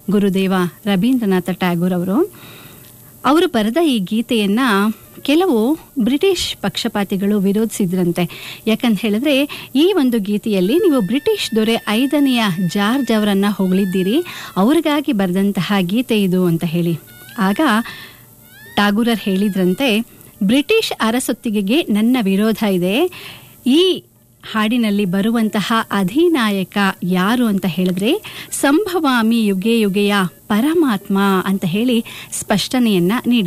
ಗುರುದೇವ ರವೀಂದ್ರನಾಥ ಟ್ಯಾಗೂರ್ ಅವರು ಅವರು ಬರೆದ ಈ ಗೀತೆಯನ್ನ ಕೆಲವು ಬ್ರಿಟಿಷ್ ಪಕ್ಷಪಾತಿಗಳು ವಿರೋಧಿಸಿದ್ರಂತೆ ಯಾಕಂತ ಹೇಳಿದ್ರೆ ಈ ಒಂದು ಗೀತೆಯಲ್ಲಿ ನೀವು ಬ್ರಿಟಿಷ್ ದೊರೆ ಐದನೆಯ ಜಾರ್ಜ್ ಅವರನ್ನ ಹೊಗಳಿದ್ದೀರಿ ಅವ್ರಿಗಾಗಿ ಬರೆದಂತಹ ಗೀತೆ ಇದು ಅಂತ ಹೇಳಿ ಆಗ ಟಾಗೂರರ್ ಹೇಳಿದ್ರಂತೆ ಬ್ರಿಟಿಷ್ ಅರಸೊತ್ತಿಗೆಗೆ ನನ್ನ ವಿರೋಧ ಇದೆ ಈ ಹಾಡಿನಲ್ಲಿ ಬರುವಂತಹ ಅಧಿನಾಯಕ ಯಾರು ಅಂತ ಹೇಳಿದ್ರೆ ಸಂಭವಾಮಿ ಯುಗೆ ಯುಗೆಯ ಪರಮಾತ್ಮ ಅಂತ ಹೇಳಿ ಸ್ಪಷ್ಟನೆಯನ್ನ ನೀಡಿ